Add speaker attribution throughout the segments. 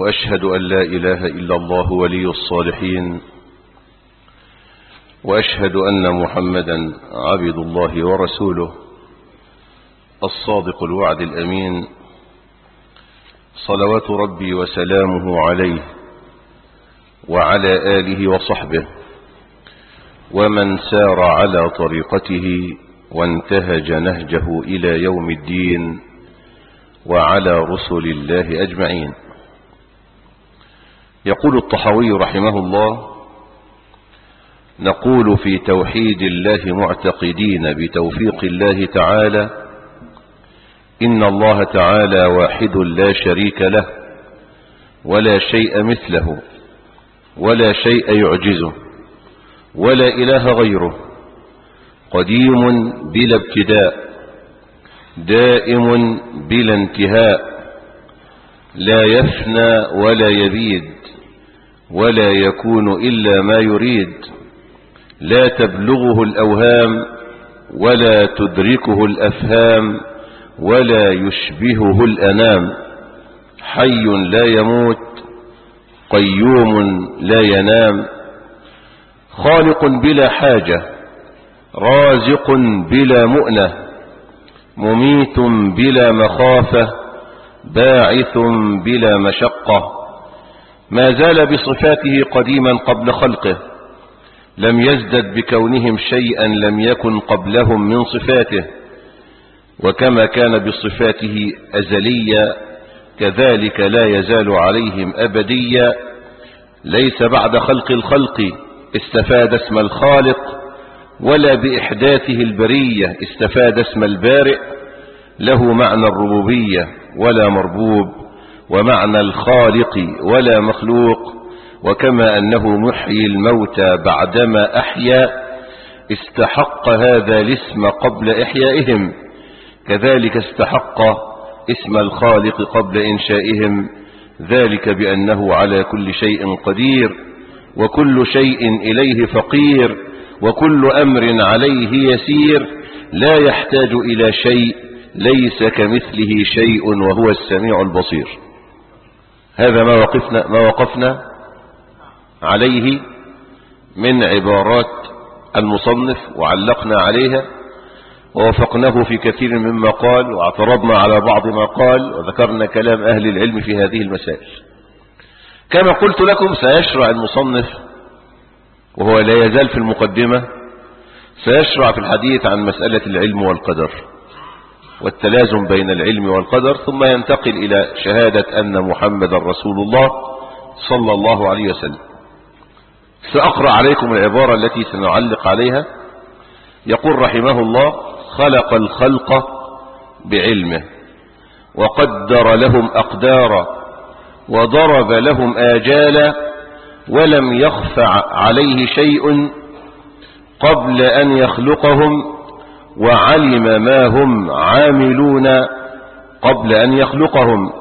Speaker 1: وأشهد أن لا إله إلا الله ولي الصالحين وأشهد أن محمدا عبد الله ورسوله الصادق الوعد الأمين صلوات ربي وسلامه عليه وعلى آله وصحبه ومن سار على طريقته وانتهج نهجه إلى يوم الدين وعلى رسل الله أجمعين يقول الطحوي رحمه الله نقول في توحيد الله معتقدين بتوفيق الله تعالى إن الله تعالى واحد لا شريك له ولا شيء مثله ولا شيء يعجزه ولا إله غيره قديم بلا ابتداء دائم بلا انتهاء لا يفنى ولا يبيد ولا يكون إلا ما يريد لا تبلغه الأوهام ولا تدركه الأفهام ولا يشبهه الأنام حي لا يموت قيوم لا ينام خالق بلا حاجة رازق بلا مؤنة مميت بلا مخافة باعث بلا مشقة ما زال بصفاته قديما قبل خلقه لم يزدد بكونهم شيئا لم يكن قبلهم من صفاته وكما كان بصفاته أزليا كذلك لا يزال عليهم أبديا ليس بعد خلق الخلق استفاد اسم الخالق ولا بإحداثه البرية استفاد اسم البارئ له معنى الربوبية ولا مربوب ومعنى الخالق ولا مخلوق وكما أنه محيي الموتى بعدما أحيا استحق هذا الاسم قبل إحيائهم كذلك استحق اسم الخالق قبل إنشائهم ذلك بأنه على كل شيء قدير وكل شيء إليه فقير وكل أمر عليه يسير لا يحتاج إلى شيء ليس كمثله شيء وهو السميع البصير هذا ما وقفنا, ما وقفنا عليه من عبارات المصنف وعلقنا عليها ووافقناه في كثير مما قال واعترضنا على بعض ما قال وذكرنا كلام أهل العلم في هذه المسائل كما قلت لكم سيشرع المصنف وهو لا يزال في المقدمة سيشرع في الحديث عن مسألة العلم والقدر والتلازم بين العلم والقدر ثم ينتقل إلى شهادة أن محمد رسول الله صلى الله عليه وسلم سأقرأ عليكم العبارة التي سنعلق عليها يقول رحمه الله خلق الخلق بعلمه وقدر لهم أقدارا وضرب لهم آجالا ولم يخفع عليه شيء قبل أن يخلقهم وعلم ما هم عاملون قبل أن يخلقهم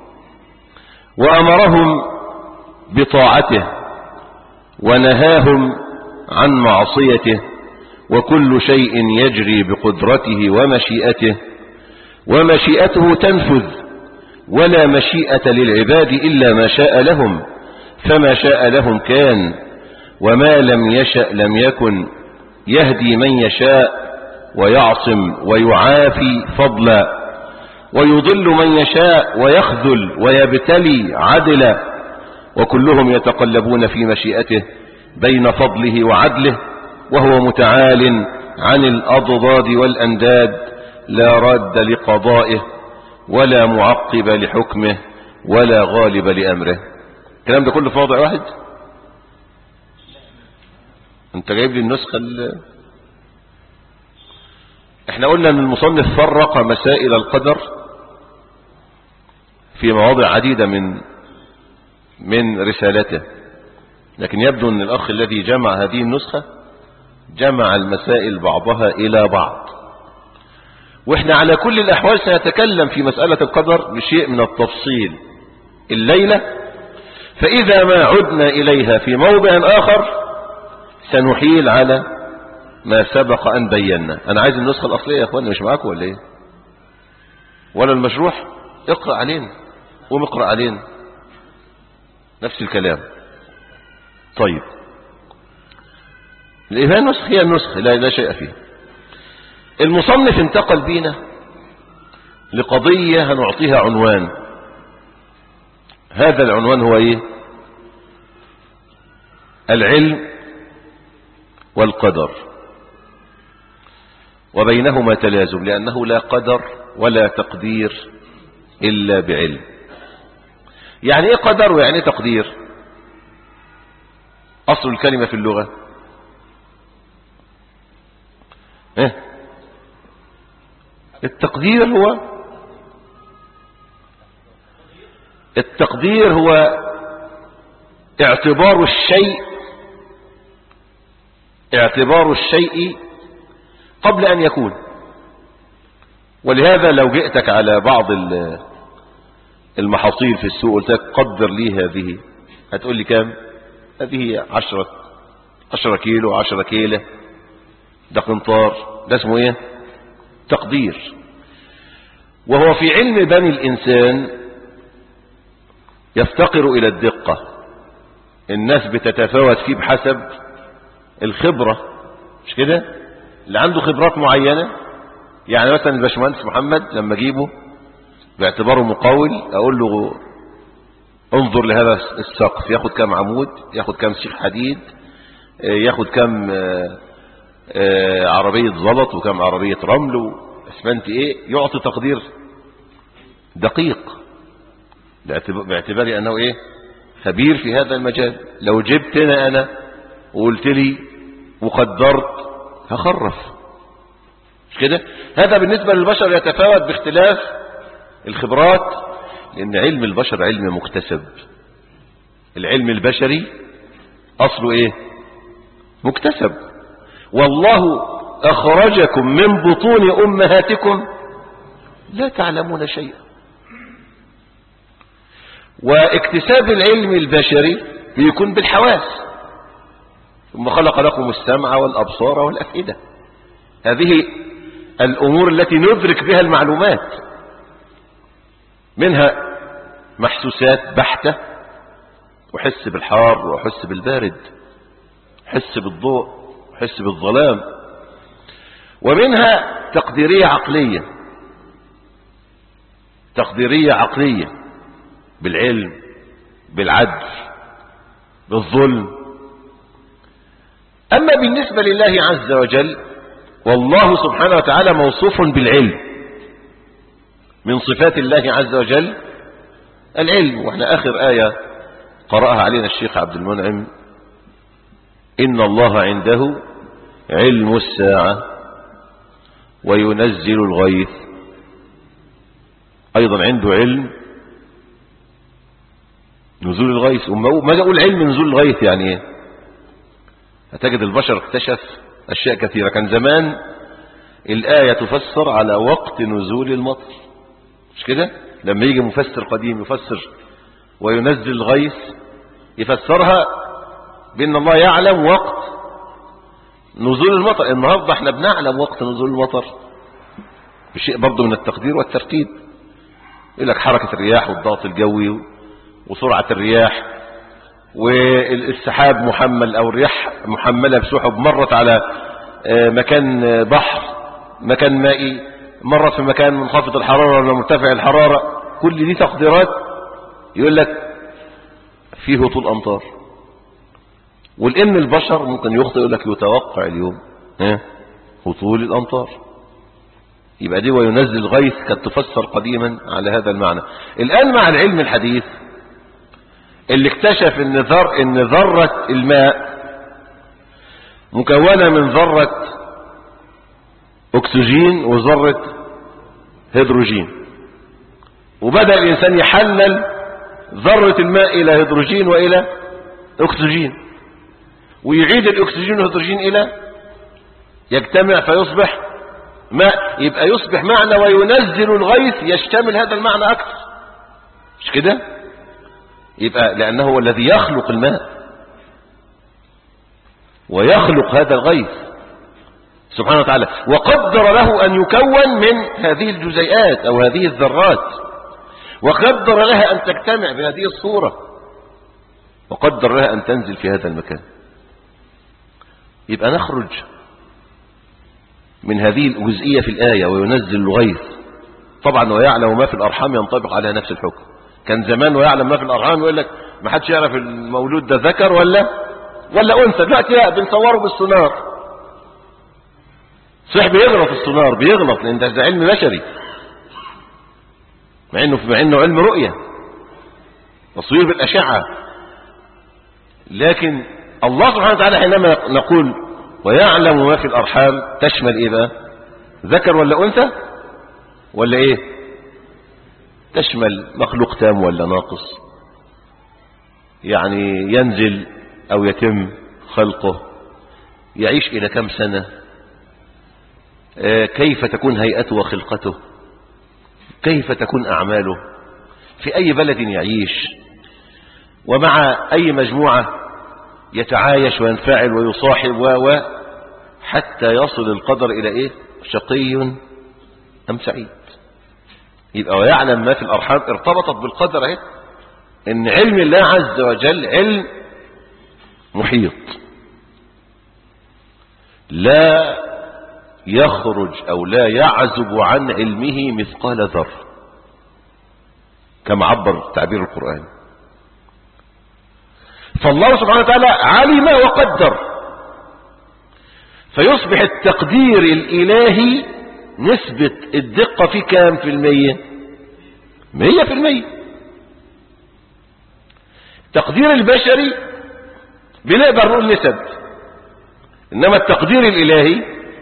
Speaker 1: وأمرهم بطاعته ونهاهم عن معصيته وكل شيء يجري بقدرته ومشيئته ومشيئته تنفذ ولا مشيئة للعباد إلا ما شاء لهم فما شاء لهم كان وما لم يشأ لم يكن يهدي من يشاء ويعصم ويعافي فضلا ويضل من يشاء ويخذل ويبتلي عدلا وكلهم يتقلبون في مشيئته بين فضله وعدله وهو متعال عن الأضداد والأنداد لا راد لقضائه ولا معقب لحكمه ولا غالب لأمره الكلام ده كله في موضع واحد انت جايب لي النسخة ال... احنا قلنا ان المصنف فرق مسائل القدر في مواضع عديدة من من رسالته لكن يبدو ان الاخ الذي جمع هذه النسخة جمع المسائل بعضها الى بعض واحنا على كل الاحوال سنتكلم في مسألة القدر بشيء من التفصيل الليلة فاذا ما عدنا اليها في موضع اخر سنحيل على ما سبق ان بينا انا عايز النسخة الاصلية يا اخواني مش معاكم ولا ايه ولا المشروح اقرأ علينا قوم اقرأ علينا نفس الكلام طيب الإيمان نسخ هي النسخ لا, لا شيء فيه المصنف انتقل بينا لقضية هنعطيها عنوان هذا العنوان هو ايه العلم والقدر وبينهما تلازم لأنه لا قدر ولا تقدير إلا بعلم يعني ايه قدر ويعني ايه تقدير أصل الكلمة في اللغة ايه التقدير هو التقدير هو اعتبار الشيء اعتبار الشيء قبل أن يكون ولهذا لو جئتك على بعض المحاصيل في السوق قلت لك قدر لي هذه هتقول لي كام هذه عشرة عشرة كيلو عشرة كيلة ده قنطار ده اسمه ايه تقدير وهو في علم بني الإنسان يفتقر إلى الدقة الناس بتتفاوت فيه بحسب الخبرة مش كده اللي عنده خبرات معينة يعني مثلا الباشمهندس محمد لما اجيبه باعتباره مقاول اقول له انظر لهذا السقف ياخد كام عمود ياخد كام سيخ حديد ياخد كام عربية زلط وكام عربية رمل واسمنت ايه يعطي تقدير دقيق باعتباري انه ايه خبير في هذا المجال لو جبتنا انا وقلت لي وقدرت هخرف مش كده هذا بالنسبة للبشر يتفاوت باختلاف الخبرات لان علم البشر علم مكتسب العلم البشري اصله ايه مكتسب والله اخرجكم من بطون امهاتكم لا تعلمون شيئا واكتساب العلم البشري بيكون بالحواس ثم خلق لكم السمع والأبصار والأفئدة هذه الأمور التي ندرك بها المعلومات منها محسوسات بحتة وحس بالحار وحس بالبارد حس بالضوء وحس بالظلام ومنها تقديرية عقلية تقديرية عقلية بالعلم بالعدل بالظلم أما بالنسبة لله عز وجل والله سبحانه وتعالى موصوف بالعلم من صفات الله عز وجل العلم واحنا آخر آية قرأها علينا الشيخ عبد المنعم إن الله عنده علم الساعة وينزل الغيث أيضا عنده علم نزول الغيث وما أقول علم نزول الغيث يعني ايه هتجد البشر اكتشف أشياء كثيرة كان زمان الآية تفسر على وقت نزول المطر مش كده لما يجي مفسر قديم يفسر وينزل الغيث يفسرها بأن الله يعلم وقت نزول المطر النهاردة احنا بنعلم وقت نزول المطر بشيء برضه من التقدير والترتيب يقول لك حركة الرياح والضغط الجوي وسرعة الرياح والسحاب محمل او الرياح محملة بسحب مرت على مكان بحر مكان مائي مرت في مكان منخفض الحرارة ولا مرتفع الحرارة كل دي تقديرات يقول لك فيه طول امطار والان البشر ممكن يخطئ يقول لك يتوقع اليوم ها هطول الامطار يبقى دي وينزل الغيث كانت تفسر قديما على هذا المعنى الان مع العلم الحديث اللي اكتشف ان ذر ان ذرة الماء مكونة من ذرة اكسجين وذرة هيدروجين وبدأ الانسان يحلل ذرة الماء الى هيدروجين والى اكسجين ويعيد الاكسجين والهيدروجين الى يجتمع فيصبح ماء يبقى يصبح معنى وينزل الغيث يشتمل هذا المعنى اكثر مش كده يبقى لأنه هو الذي يخلق الماء ويخلق هذا الغيث سبحانه وتعالى وقدر له أن يكون من هذه الجزيئات أو هذه الذرات وقدر لها أن تجتمع بهذه الصورة وقدر لها أن تنزل في هذا المكان يبقى نخرج من هذه الجزئية في الآية وينزل الغيث طبعا ويعلم ما في الأرحام ينطبق على نفس الحكم كان زمان ويعلم ما في الأرحام يقول لك ما حدش يعرف المولود ده ذكر ولا ولا أنثى دلوقتي لا بنصوره بالسونار صح بيغلط السونار بيغلط لأن ده علم بشري مع انه مع انه علم رؤية تصوير بالأشعة لكن الله سبحانه وتعالى حينما نقول ويعلم ما في الأرحام تشمل إيه بقى ذكر ولا أنثى ولا إيه تشمل مخلوق تام ولا ناقص يعني ينزل أو يتم خلقه يعيش إلى كم سنة كيف تكون هيئته وخلقته كيف تكون أعماله في أي بلد يعيش ومع أي مجموعة يتعايش وينفعل ويصاحب و حتى يصل القدر إلى إيه شقي أم سعيد يبقى ويعلم ما في الأرحام ارتبطت بالقدر اهي إن علم الله عز وجل علم محيط لا يخرج أو لا يعزب عن علمه مثقال ذر كما عبر تعبير القرآن فالله سبحانه وتعالى علم وقدر فيصبح التقدير الإلهي نسبة الدقة في كام في المية مية في المية التقدير البشري بنقدر نقول نسب إنما التقدير الإلهي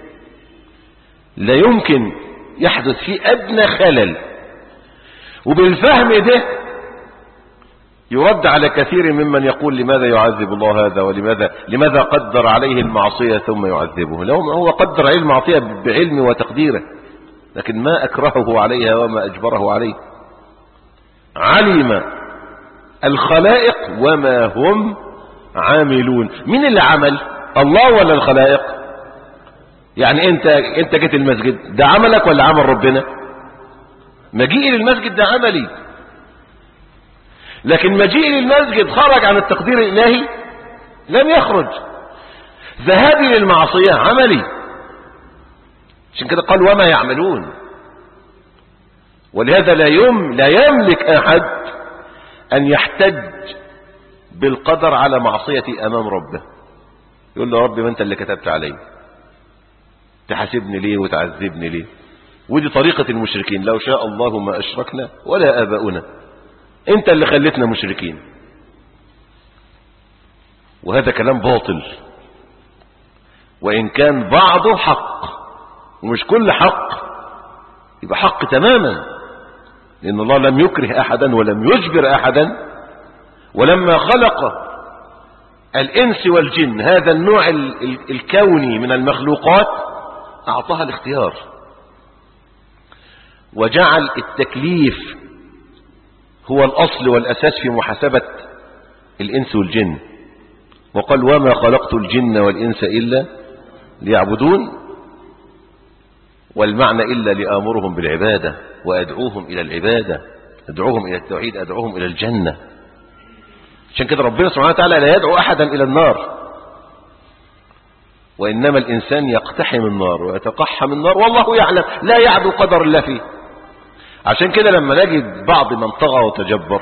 Speaker 1: لا يمكن يحدث فيه أدنى خلل وبالفهم ده يرد على كثير ممن يقول لماذا يعذب الله هذا ولماذا لماذا قدر عليه المعصية ثم يعذبه لو هو قدر عليه المعصية بعلمه وتقديره لكن ما أكرهه عليها وما أجبره عليه علم الخلائق وما هم عاملون من اللي عمل الله ولا الخلائق يعني انت انت جيت المسجد ده عملك ولا عمل ربنا مجيئي للمسجد ده عملي لكن مجيئي للمسجد خرج عن التقدير الالهي لم يخرج ذهابي للمعصية عملي عشان كده قال وما يعملون ولهذا لا يم لا يملك احد ان يحتج بالقدر على معصيتي امام ربه يقول له ربي ما انت اللي كتبت علي تحاسبني ليه وتعذبني ليه ودي طريقة المشركين لو شاء الله ما أشركنا ولا آباؤنا انت اللي خلتنا مشركين وهذا كلام باطل وإن كان بعضه حق ومش كل حق يبقى حق تماما لأن الله لم يكره أحدا ولم يجبر أحدا ولما خلق الإنس والجن هذا النوع الكوني من المخلوقات أعطاها الاختيار وجعل التكليف هو الأصل والأساس في محاسبة الإنس والجن وقال وما خلقت الجن والإنس إلا ليعبدون والمعنى إلا لآمرهم بالعبادة وأدعوهم إلى العبادة أدعوهم إلى التوحيد أدعوهم إلى الجنة عشان كده ربنا سبحانه وتعالى لا يدعو أحدا إلى النار وإنما الإنسان يقتحم النار ويتقحم النار والله يعلم لا يعدو قدر الله فيه عشان كده لما نجد بعض من طغى وتجبر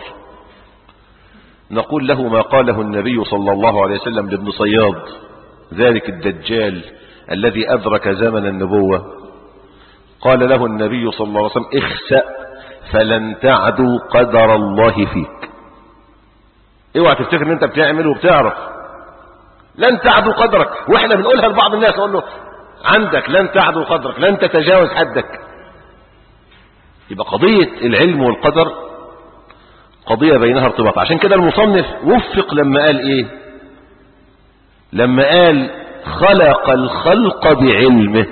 Speaker 1: نقول له ما قاله النبي صلى الله عليه وسلم لابن صياد ذلك الدجال الذي أدرك زمن النبوة قال له النبي صلى الله عليه وسلم اخسأ فلن تعدو قدر الله فيك اوعى تفتكر ان انت بتعمل وبتعرف لن تعدو قدرك واحنا بنقولها لبعض الناس نقول له عندك لن تعدو قدرك لن تتجاوز حدك يبقى قضية العلم والقدر قضية بينها ارتباط عشان كده المصنف وفق لما قال ايه لما قال خلق الخلق بعلمه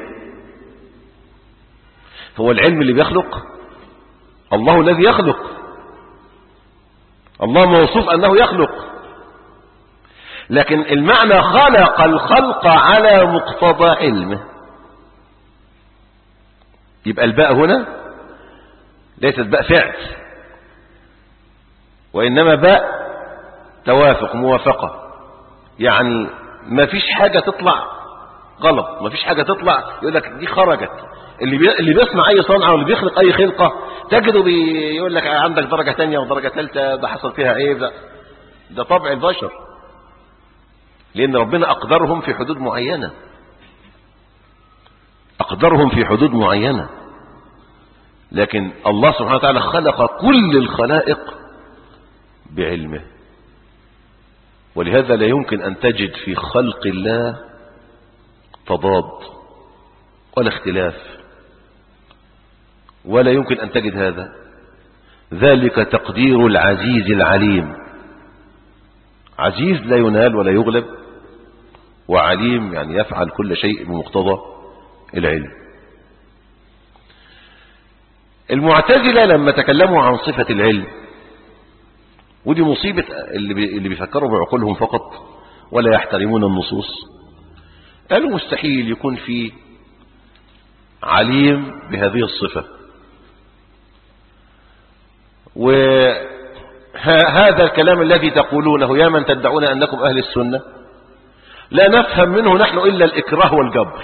Speaker 1: هو العلم اللي بيخلق الله الذي يخلق الله موصوف انه يخلق لكن المعنى خلق الخلق على مقتضى علمه يبقى الباء هنا ليست باء فعل وإنما باء توافق موافقة يعني ما فيش حاجة تطلع غلط ما فيش حاجة تطلع يقول لك دي خرجت اللي بي... اللي بيصنع اي صنعة واللي بيخلق اي خلقة تجده بيقول لك عندك درجة تانية ودرجة ثالثة ده حصل فيها عيب ده ده طبع البشر لان ربنا اقدرهم في حدود معينة اقدرهم في حدود معينة لكن الله سبحانه وتعالى خلق كل الخلائق بعلمه ولهذا لا يمكن أن تجد في خلق الله تضاد ولا اختلاف ولا يمكن أن تجد هذا ذلك تقدير العزيز العليم عزيز لا ينال ولا يغلب وعليم يعني يفعل كل شيء بمقتضى العلم المعتزلة لما تكلموا عن صفة العلم ودي مصيبة اللي, بي اللي بيفكروا بعقولهم فقط ولا يحترمون النصوص قالوا مستحيل يكون في عليم بهذه الصفة وهذا الكلام الذي تقولونه يا من تدعون أنكم أهل السنة لا نفهم منه نحن إلا الإكراه والجبر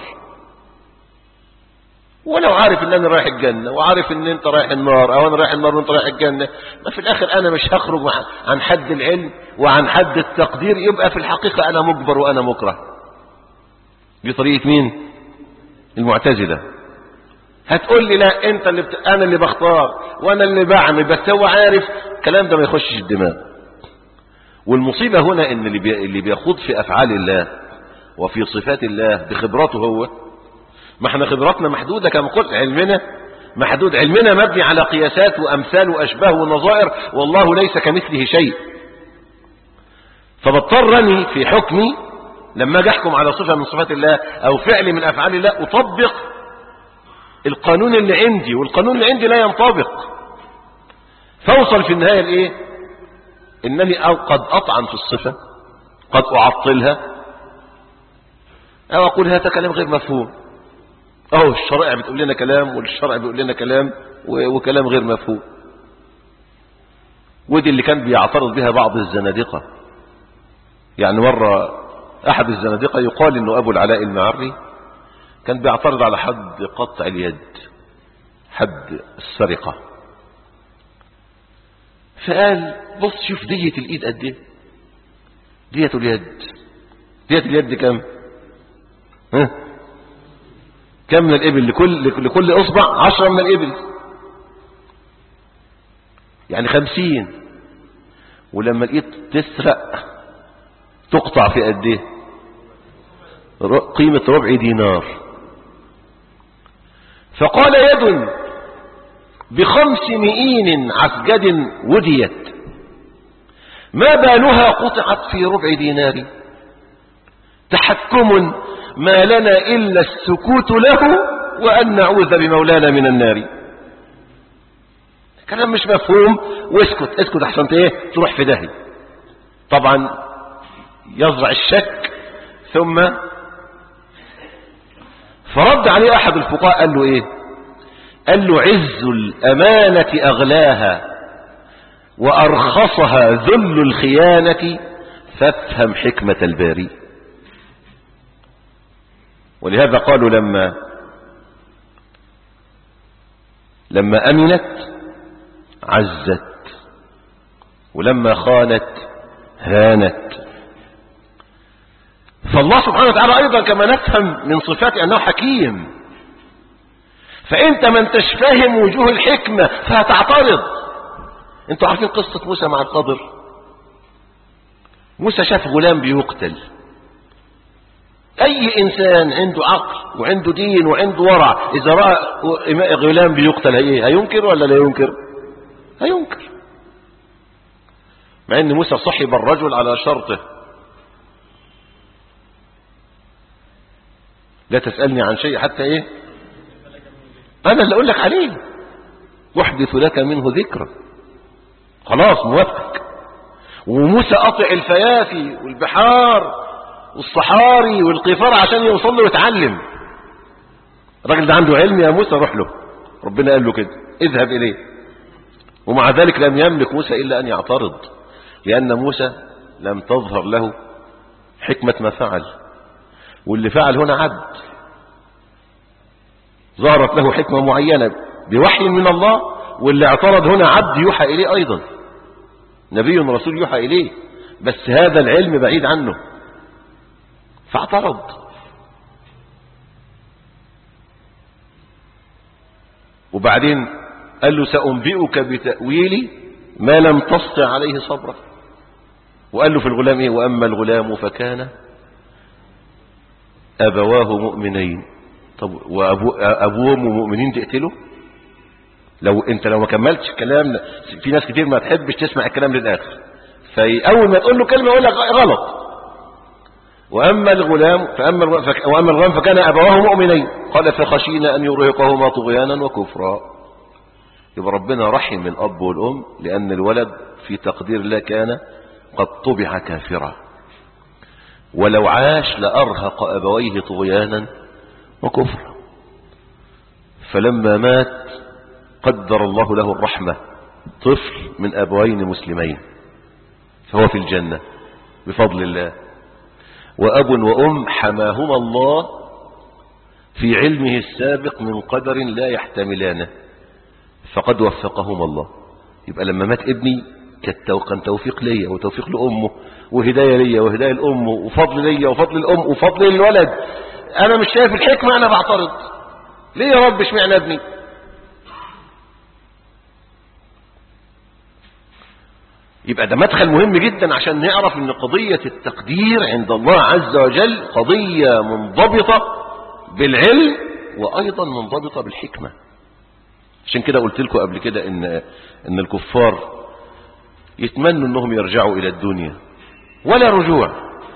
Speaker 1: ولو عارف ان انا رايح الجنة وعارف ان انت رايح النار او انا رايح النار وانت رايح الجنة ما في الاخر انا مش هخرج عن حد العلم وعن حد التقدير يبقى في الحقيقة انا مجبر وانا مكره دي طريقة مين المعتزلة هتقول لي لا انت اللي بت... انا اللي بختار وانا اللي بعمل بس هو عارف الكلام ده ما يخشش الدماغ والمصيبة هنا ان اللي, بي... اللي بيخوض في افعال الله وفي صفات الله بخبرته هو ما احنا خبراتنا محدودة كما قلت علمنا محدود علمنا مبني على قياسات وأمثال وأشباه ونظائر والله ليس كمثله شيء فبضطرني في حكمي لما اجي احكم على صفة من صفات الله أو فعل من أفعال الله أطبق القانون اللي عندي والقانون اللي عندي لا ينطبق فوصل في النهاية لإيه إنني أو قد أطعن في الصفة قد أعطلها أو أقول هذا كلام غير مفهوم اهو الشرائع بتقول لنا كلام والشرع بيقول لنا كلام وكلام غير مفهوم ودي اللي كان بيعترض بها بعض الزنادقة يعني مرة احد الزنادقة يقال انه ابو العلاء المعري كان بيعترض على حد قطع اليد حد السرقة فقال بص شوف دية الايد قد ايه دية اليد دية اليد كم ها كم من الإبل لكل, لكل أصبع عشرة من الإبل يعني خمسين ولما لقيت تسرق تقطع في قد ايه قيمة ربع دينار فقال يد بخمس مئين عسجد وديت ما بالها قطعت في ربع دينار تحكم ما لنا إلا السكوت له وأن نعوذ بمولانا من النار كلام مش مفهوم واسكت اسكت احسن ايه تروح في داهي طبعا يزرع الشك ثم فرد عليه احد الفقهاء قال له ايه قال له عز الامانة اغلاها وارخصها ذل الخيانة فافهم حكمة الباري ولهذا قالوا لما لما أمنت عزت ولما خانت هانت فالله سبحانه وتعالى أيضا كما نفهم من صفاته أنه حكيم فأنت ما انتش فاهم وجوه الحكمة فهتعترض انتوا عارفين قصة موسى مع القدر موسى شاف غلام بيقتل اي انسان عنده عقل وعنده دين وعنده ورع اذا رأى غلام بيقتل ايه هينكر ولا لا ينكر هينكر مع ان موسى صحب الرجل على شرطه لا تسألني عن شيء حتى ايه انا اللي اقول لك عليه احدث لك منه ذكرى خلاص موافقك وموسى قطع الفيافي والبحار والصحاري والقفار عشان يوصل له ويتعلم الراجل ده عنده علم يا موسى روح له ربنا قال له كده اذهب إليه ومع ذلك لم يملك موسى إلا أن يعترض لأن موسى لم تظهر له حكمة ما فعل واللي فعل هنا عبد ظهرت له حكمة معينة بوحي من الله واللي اعترض هنا عبد يوحى إليه أيضا نبي رسول يوحى إليه بس هذا العلم بعيد عنه فاعترض وبعدين قال له سأنبئك بتأويل ما لم تسطع عليه صبرا وقال له في الغلام ايه وأما الغلام فكان أبواه مؤمنين طب وأبوهم مؤمنين تقتله لو انت لو ما كملتش الكلام في ناس كتير ما تحبش تسمع الكلام للآخر فأول ما تقول له كلمة يقول لك غلط وأما الغلام فأما الغلام, فك وأما الغلام فكان أبواه مؤمنين قال فخشينا أن يرهقهما طغيانا وكفرا يبقى ربنا رحم الأب والأم لأن الولد في تقدير الله كان قد طبع كافرا ولو عاش لأرهق أبويه طغيانا وكفرا فلما مات قدر الله له الرحمة طفل من أبوين مسلمين فهو في الجنة بفضل الله وأب وأم حماهما الله في علمه السابق من قدر لا يحتملانه فقد وفقهما الله يبقى لما مات ابني كان توفيق ليا وتوفيق لأمه وهداية ليا وهداية لأمه وفضل ليا وفضل الأم وفضل للولد أنا مش شايف الحكمة أنا بعترض ليه يا رب اشمعنى ابني يبقى ده مدخل مهم جدا عشان نعرف ان قضية التقدير عند الله عز وجل قضية منضبطة بالعلم وايضا منضبطة بالحكمة عشان كده قلت لكم قبل كده ان ان الكفار يتمنوا انهم يرجعوا الى الدنيا ولا رجوع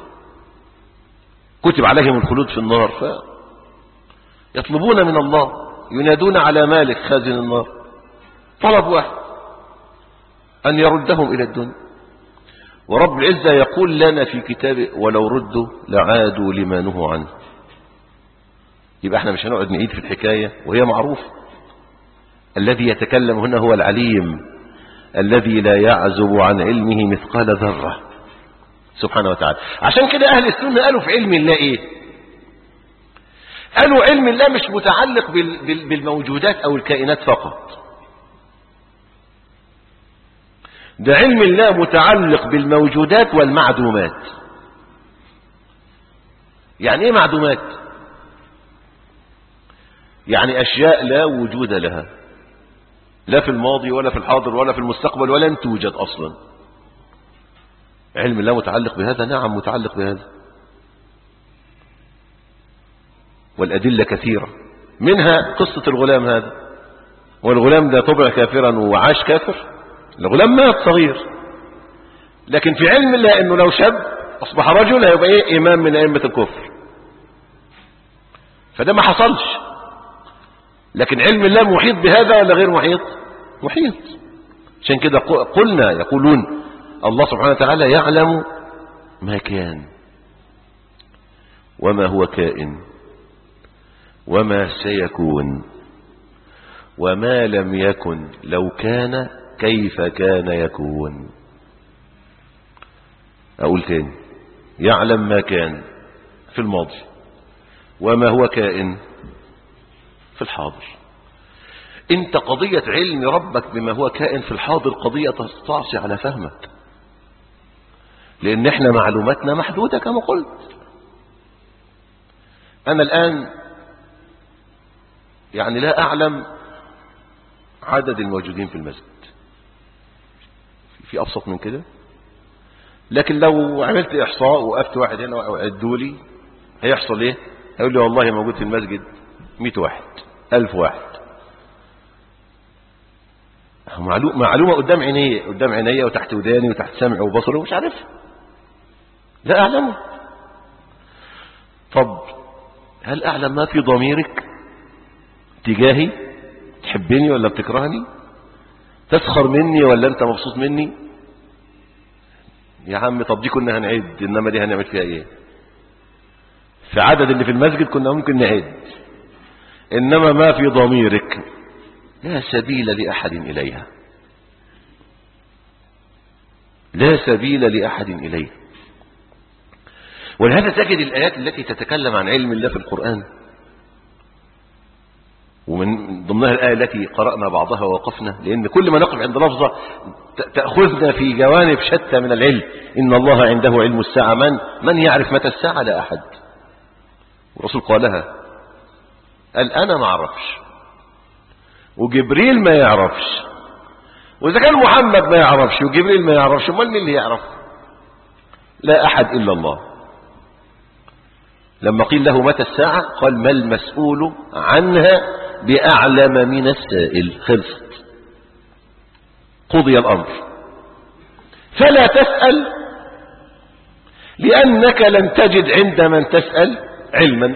Speaker 1: كتب عليهم الخلود في النار ف يطلبون من الله ينادون على مالك خازن النار طلب واحد أن يردهم إلى الدنيا ورب العزة يقول لنا في كتابه ولو ردوا لعادوا لما نهوا عنه يبقى احنا مش هنقعد نعيد في الحكاية وهي معروفة الذي يتكلم هنا هو العليم الذي لا يعزب عن علمه مثقال ذرة سبحانه وتعالى عشان كده أهل السنة قالوا في علم الله إيه قالوا علم الله مش متعلق بالموجودات أو الكائنات فقط ده علم الله متعلق بالموجودات والمعدومات يعني ايه معدومات يعني اشياء لا وجود لها لا في الماضي ولا في الحاضر ولا في المستقبل ولن توجد اصلا علم الله متعلق بهذا نعم متعلق بهذا والأدلة كثيرة منها قصة الغلام هذا والغلام ده طبع كافرا وعاش كافر الغلام مات صغير لكن في علم الله انه لو شاب اصبح رجل هيبقى ايه امام من ائمه الكفر فده ما حصلش لكن علم الله محيط بهذا ولا غير محيط محيط عشان كده قلنا يقولون الله سبحانه وتعالى يعلم ما كان وما هو كائن وما سيكون وما لم يكن لو كان كيف كان يكون أقول تاني يعلم ما كان في الماضي وما هو كائن في الحاضر انت قضية علم ربك بما هو كائن في الحاضر قضية تستعصي على فهمك لان احنا معلوماتنا محدودة كما قلت انا الان يعني لا اعلم عدد الموجودين في المسجد في أبسط من كده لكن لو عملت إحصاء وقفت واحد هنا وعدوا لي هيحصل إيه هيقول لي والله موجود في المسجد 100 واحد 1000 واحد معلومة قدام عيني قدام عيني وتحت وداني وتحت سمعي وبصري ومش عارفها لا أعلمه طب هل أعلم ما في ضميرك تجاهي تحبني ولا بتكرهني تسخر مني ولا انت مبسوط مني يا عم طب دي كنا هنعد انما دي هنعمل فيها ايه في عدد اللي في المسجد كنا ممكن نعد انما ما في ضميرك لا سبيل لاحد اليها لا سبيل لأحد إليه ولهذا تجد الآيات التي تتكلم عن علم الله في القرآن ومن ضمنها الآية التي قرأنا بعضها ووقفنا لأن كل ما نقف عند لفظة تأخذنا في جوانب شتى من العلم إن الله عنده علم الساعة من من يعرف متى الساعة لا أحد الرسول قالها قال أنا ما أعرفش وجبريل ما يعرفش وإذا كان محمد ما يعرفش وجبريل ما يعرفش امال مين اللي يعرف لا أحد إلا الله لما قيل له متى الساعة قال ما المسؤول عنها بأعلم من السائل خلصت قضي الأمر فلا تسأل لأنك لن تجد عند من تسأل علما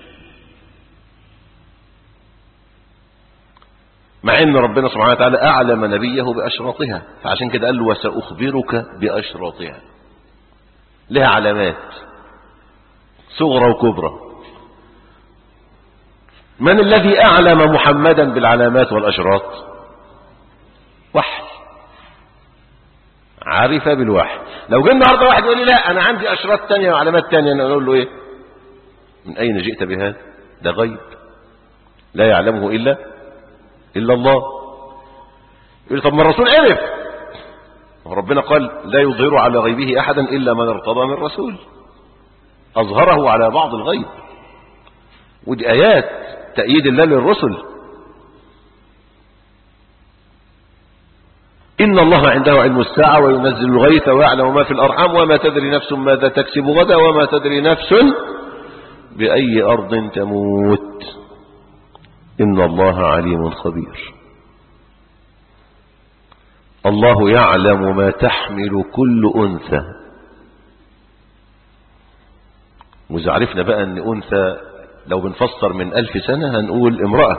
Speaker 1: مع ان ربنا سبحانه وتعالى اعلم نبيه باشراطها فعشان كده قال له وساخبرك باشراطها لها علامات صغرى وكبرى من الذي اعلم محمدا بالعلامات والاشراط وحي عرف بالوحي لو جه النهارده واحد يقول لي لا انا عندي اشراط تانية وعلامات تانية انا اقول له ايه من اين جئت بهذا ده غيب لا يعلمه الا إلا الله يقول طب ما الرسول عرف وربنا قال لا يظهر على غيبه أحدا إلا من ارتضى من رسول أظهره على بعض الغيب ودي آيات تأييد الله للرسل إن الله عنده علم الساعة وينزل الغيث ويعلم ما في الأرحام وما تدري نفس ماذا تكسب غدا وما تدري نفس بأي أرض تموت إن الله عليم خبير الله يعلم ما تحمل كل أنثى وإذا عرفنا بقى أن أنثى لو بنفسر من ألف سنة هنقول امرأة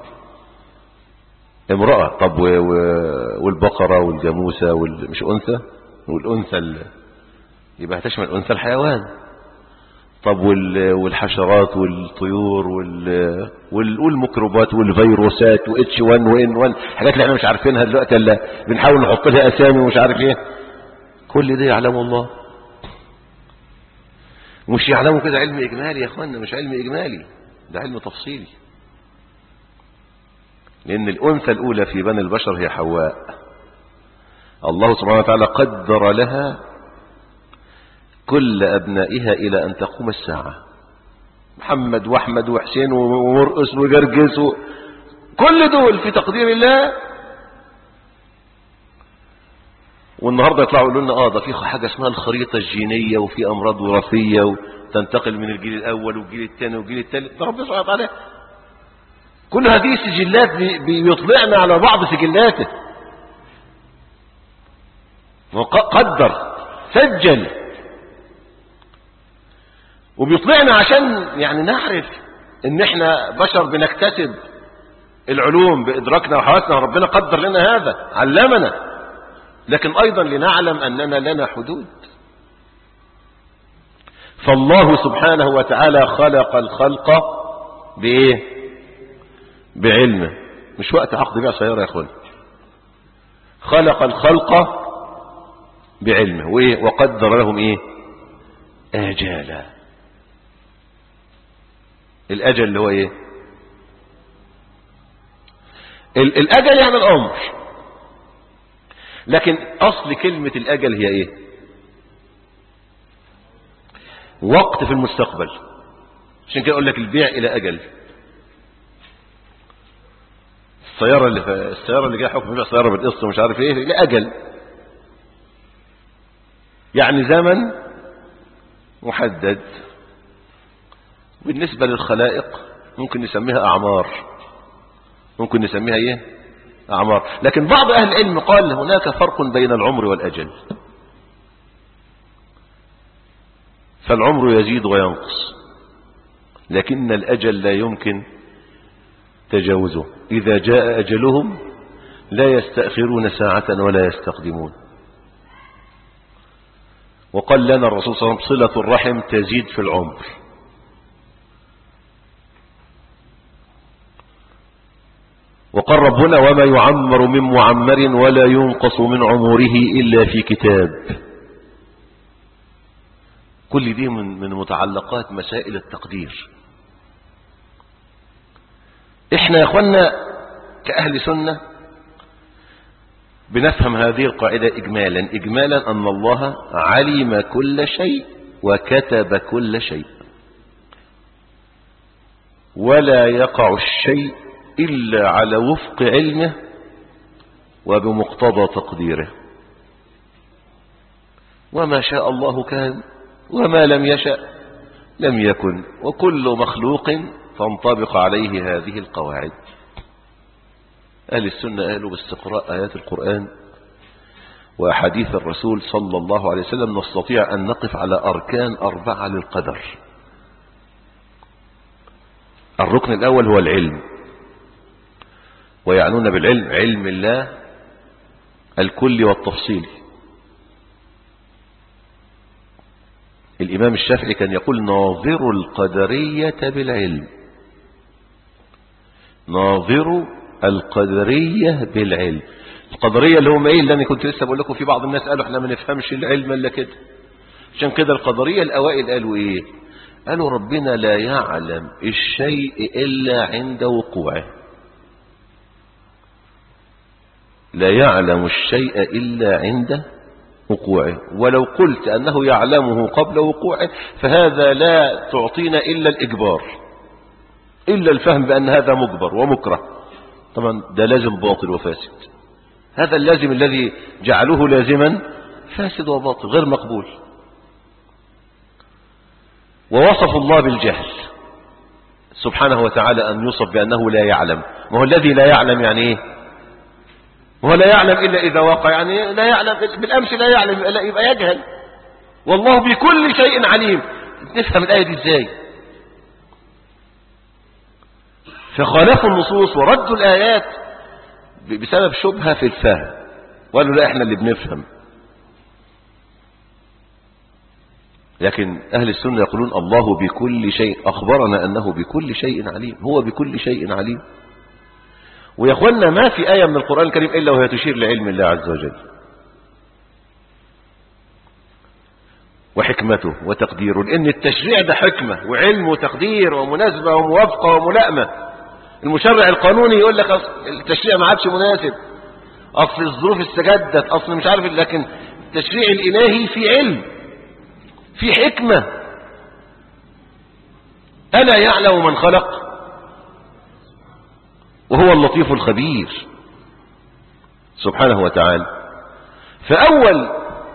Speaker 1: امرأة طب والبقرة والجاموسة وال... مش أنثى والأنثى ال... يبقى هتشمل أنثى الحيوان طب والحشرات والطيور والميكروبات والفيروسات واتش 1 وان 1 حاجات اللي احنا مش عارفينها دلوقتي الا بنحاول نحط لها اسامي ومش عارف ايه كل ده يعلمه الله مش يعلمه كده علم اجمالي يا اخوانا مش علم اجمالي ده علم تفصيلي لان الانثى الاولى في بني البشر هي حواء الله سبحانه وتعالى قدر لها كل أبنائها إلى أن تقوم الساعة محمد وأحمد وحسين ومرقس وجرجس و... كل دول في تقدير الله والنهارده يطلعوا يقولوا لنا اه ده في حاجه اسمها الخريطه الجينيه وفي امراض وراثيه وتنتقل من الجيل الاول والجيل الثاني والجيل الثالث ده ربنا سبحانه وتعالى كل هذه السجلات بيطلعنا على بعض سجلاته قدر سجل وبيطلعنا عشان يعني نعرف ان احنا بشر بنكتسب العلوم بادراكنا وحواسنا ربنا قدر لنا هذا علمنا لكن ايضا لنعلم اننا لنا حدود فالله سبحانه وتعالى خلق الخلق بايه بعلمه مش وقت عقد بيع سياره يا اخوان خلق الخلق بعلمه وايه وقدر لهم ايه اجالا الأجل اللي هو إيه الأجل يعني العمر لكن أصل كلمة الأجل هي إيه وقت في المستقبل عشان كده أقول لك البيع إلى أجل السيارة اللي ف... السيارة اللي جايه حكم بيع سيارة بالقسط ومش عارف ايه لأجل يعني زمن محدد بالنسبة للخلائق ممكن نسميها أعمار ممكن نسميها إيه أعمار لكن بعض أهل العلم قال هناك فرق بين العمر والأجل فالعمر يزيد وينقص لكن الأجل لا يمكن تجاوزه إذا جاء أجلهم لا يستأخرون ساعة ولا يستقدمون وقال لنا الرسول صلى الله عليه وسلم صلة الرحم تزيد في العمر وقال ربنا وما يعمر من معمر ولا ينقص من عمره إلا في كتاب كل دي من من متعلقات مسائل التقدير احنا يا اخوانا كأهل سنة بنفهم هذه القاعدة إجمالا إجمالا أن الله علم كل شيء وكتب كل شيء ولا يقع الشيء إلا على وفق علمه وبمقتضى تقديره وما شاء الله كان وما لم يشأ لم يكن وكل مخلوق تنطبق عليه هذه القواعد أهل السنة قالوا باستقراء آيات القرآن وأحاديث الرسول صلى الله عليه وسلم نستطيع أن نقف على أركان أربعة للقدر الركن الأول هو العلم ويعنون بالعلم علم الله الكل والتفصيل الإمام الشافعي كان يقول ناظر القدرية بالعلم ناظر القدرية بالعلم القدرية اللي هم ايه اللي انا كنت لسه بقول لكم في بعض الناس قالوا احنا ما نفهمش العلم الا كده عشان كده القدرية الاوائل قالوا ايه قالوا ربنا لا يعلم الشيء الا عند وقوعه لا يعلم الشيء الا عند وقوعه ولو قلت انه يعلمه قبل وقوعه فهذا لا تعطينا الا الاجبار الا الفهم بان هذا مجبر ومكره طبعا ده لازم باطل وفاسد هذا اللازم الذي جعلوه لازما فاسد وباطل غير مقبول ووصف الله بالجهل سبحانه وتعالى أن يوصف بأنه لا يعلم ما هو الذي لا يعلم يعني إيه هو لا يعلم إلا إذا وقع يعني لا يعلم بالأمس لا يعلم لا يبقى يجهل والله بكل شيء عليم نفهم الآية دي إزاي فخالفوا النصوص وردوا الآيات بسبب شبهة في الفهم وقالوا لا احنا اللي بنفهم لكن أهل السنة يقولون الله بكل شيء أخبرنا أنه بكل شيء عليم هو بكل شيء عليم ويا اخوانا ما في آية من القرآن الكريم إلا وهي تشير لعلم الله عز وجل وحكمته وتقديره لأن التشريع ده حكمة وعلم وتقدير ومناسبة وموافقة وملائمة المشرع القانوني يقول لك أصل التشريع ما عادش مناسب أصل الظروف استجدت أصل مش عارف لكن التشريع الإلهي في علم في حكمة ألا يعلم من خلق وهو اللطيف الخبير سبحانه وتعالى فأول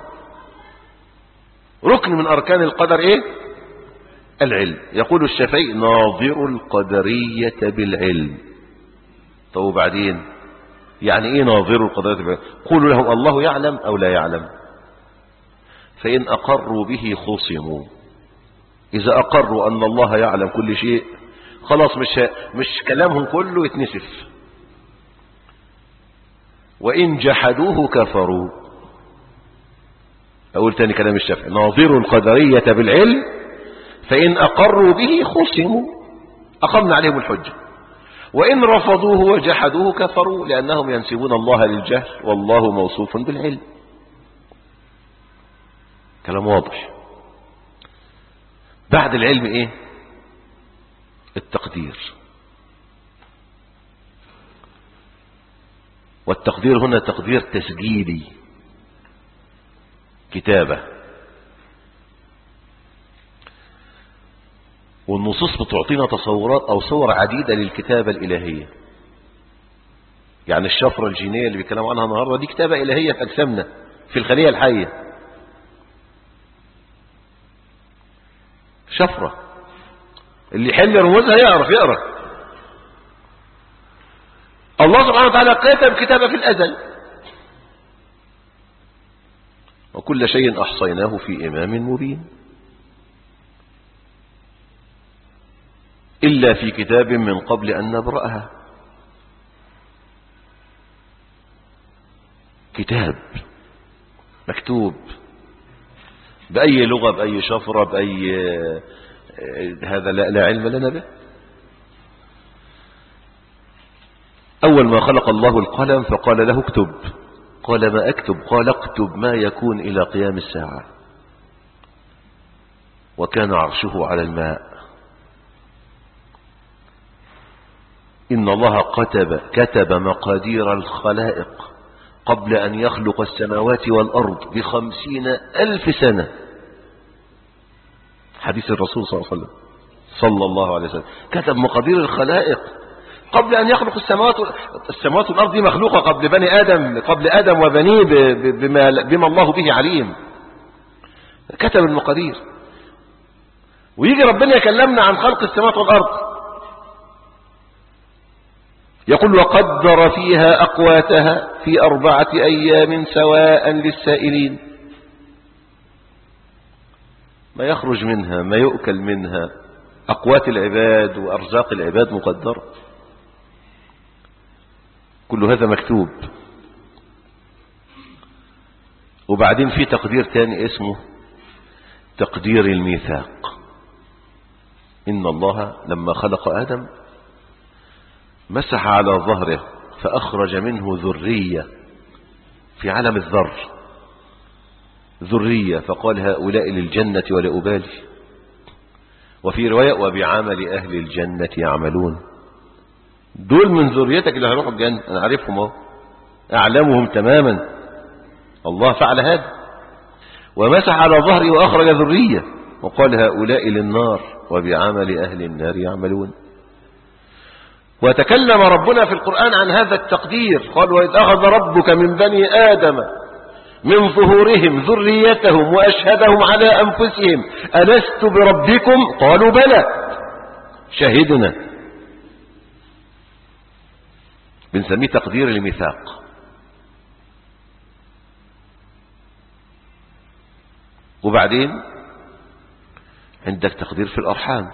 Speaker 1: ركن من أركان القدر إيه العلم يقول الشافعي ناظر القدرية بالعلم طب وبعدين يعني ايه ناظر القدرية بالعلم قولوا لهم الله يعلم او لا يعلم فإن أقروا به خصموا إذا أقروا أن الله يعلم كل شيء خلاص مش مش كلامهم كله يتنسف وإن جحدوه كفروا أقول تاني كلام الشافعي ناظر القدرية بالعلم فإن أقروا به خصموا أقمنا عليهم الحجة وإن رفضوه وجحدوه كفروا لأنهم ينسبون الله للجهل والله موصوف بالعلم كلام واضح بعد العلم ايه التقدير والتقدير هنا تقدير تسجيلي كتابة والنصوص بتعطينا تصورات أو صور عديدة للكتابة الإلهية يعني الشفرة الجينية اللي بيتكلموا عنها النهاردة دي كتابة إلهية في أجسامنا في الخلية الحية شفرة اللي يحل رموزها يعرف يقرأ الله سبحانه وتعالى كتب كتابة في الأزل وكل شيء أحصيناه في إمام مبين إلا في كتاب من قبل أن نبرأها كتاب مكتوب بأي لغة بأي شفرة بأي هذا لا, لا علم لنا به أول ما خلق الله القلم فقال له اكتب قال ما أكتب قال اكتب ما يكون إلى قيام الساعة وكان عرشه على الماء إن الله كتب, كتب مقادير الخلائق قبل أن يخلق السماوات والأرض بخمسين ألف سنة حديث الرسول صلى الله عليه وسلم صلى الله عليه وسلم كتب مقادير الخلائق قبل أن يخلق السماوات السماوات والأرض دي مخلوقة قبل بني آدم قبل آدم وبنيه بما, بما الله به عليم كتب المقادير ويجي ربنا يكلمنا عن خلق السماوات والأرض يقول وقدر فيها أقواتها في أربعة أيام سواء للسائلين ما يخرج منها ما يؤكل منها أقوات العباد وأرزاق العباد مقدرة كل هذا مكتوب وبعدين في تقدير تاني اسمه تقدير الميثاق إن الله لما خلق آدم مسح على ظهره فأخرج منه ذرية في عالم الذر ذرية فقال هؤلاء للجنة ولا أبالي وفي رواية وبعمل أهل الجنة يعملون دول من ذريتك اللي هيروحوا الجنة أنا عارفهم اهو أعلمهم تماما الله فعل هذا ومسح على ظهري وأخرج ذرية وقال هؤلاء للنار وبعمل أهل النار يعملون وتكلم ربنا في القرآن عن هذا التقدير قال وإذ أخذ ربك من بني آدم من ظهورهم ذريتهم وأشهدهم على أنفسهم ألست بربكم قالوا بلى شهدنا بنسميه تقدير الميثاق وبعدين عندك تقدير في الأرحام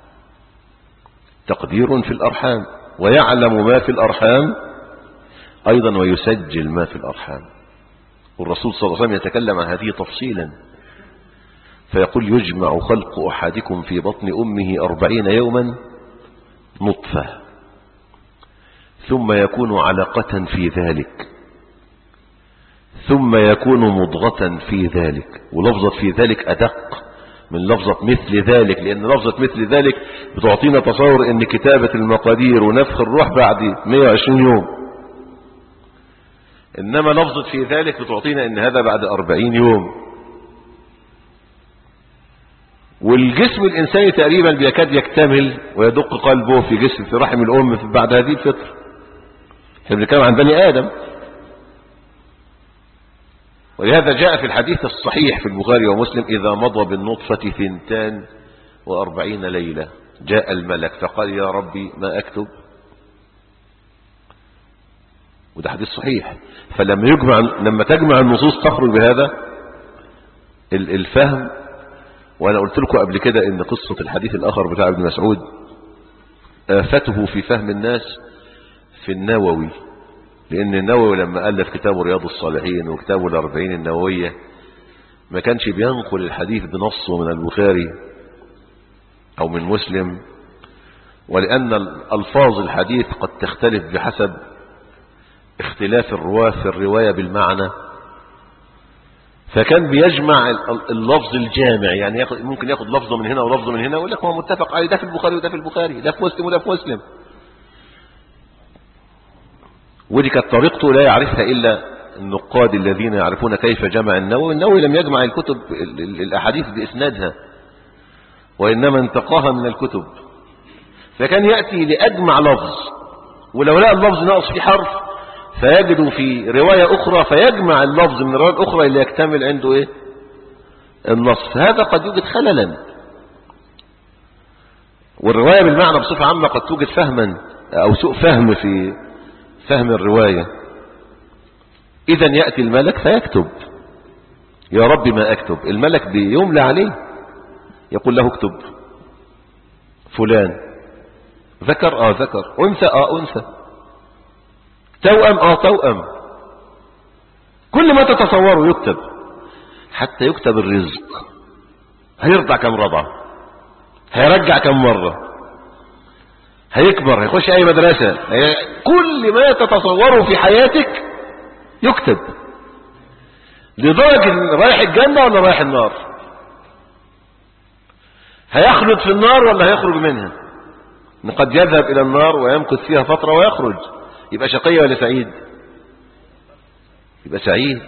Speaker 1: تقدير في الأرحام ويعلم ما في الأرحام أيضا ويسجل ما في الأرحام والرسول صلى الله عليه وسلم يتكلم عن هذه تفصيلا فيقول يجمع خلق أحدكم في بطن أمه أربعين يوما نطفة ثم يكون علقة في ذلك ثم يكون مضغة في ذلك ولفظة في ذلك أدق من لفظة مثل ذلك لأن لفظة مثل ذلك بتعطينا تصور أن كتابة المقادير ونفخ الروح بعد 120 يوم إنما لفظة في ذلك بتعطينا أن هذا بعد 40 يوم والجسم الإنساني تقريبا بيكاد يكتمل ويدق قلبه في جسم في رحم الأم بعد هذه الفترة احنا بنتكلم عن بني آدم ولهذا جاء في الحديث الصحيح في البخاري ومسلم إذا مضى بالنطفة ثنتان وأربعين ليلة جاء الملك فقال يا ربي ما أكتب وده حديث صحيح فلما يجمع لما تجمع النصوص تخرج بهذا الفهم وانا قلت لكم قبل كده ان قصة الحديث الاخر بتاع ابن مسعود آفته في فهم الناس في النووي لأن النووي لما ألف كتابه رياض الصالحين وكتابه الأربعين النووية ما كانش بينقل الحديث بنصه من البخاري أو من مسلم ولأن ألفاظ الحديث قد تختلف بحسب اختلاف الرواة في الرواية بالمعنى فكان بيجمع اللفظ الجامع يعني ياخد ممكن ياخد لفظه من هنا ولفظه من هنا ويقول لك هو متفق عليه ده في البخاري وده في البخاري ده في مسلم وده في مسلم ودي كانت طريقته لا يعرفها إلا النقاد الذين يعرفون كيف جمع النووي النووي لم يجمع الكتب الأحاديث بإسنادها وإنما انتقاها من الكتب فكان يأتي لأجمع لفظ ولو لقى اللفظ ناقص في حرف فيجد في رواية أخرى فيجمع اللفظ من الرواية الأخرى اللي يكتمل عنده إيه النص هذا قد يوجد خللا والرواية بالمعنى بصفة عامة قد توجد فهما أو سوء فهم في فهم الرواية إذا يأتي الملك فيكتب يا رب ما أكتب الملك بيملى عليه يقول له اكتب فلان ذكر آه ذكر أنثى آه أنثى توأم آه توأم كل ما تتصوره يكتب حتى يكتب الرزق هيرضع كم رضع هيرجع كم مرة هيكبر هيخش اي مدرسة هي... كل ما تتصوره في حياتك يكتب لدرجة إن رايح الجنة ولا رايح النار هيخلد في النار ولا هيخرج منها إن قد يذهب إلى النار ويمكث فيها فترة ويخرج يبقى شقي ولا سعيد يبقى سعيد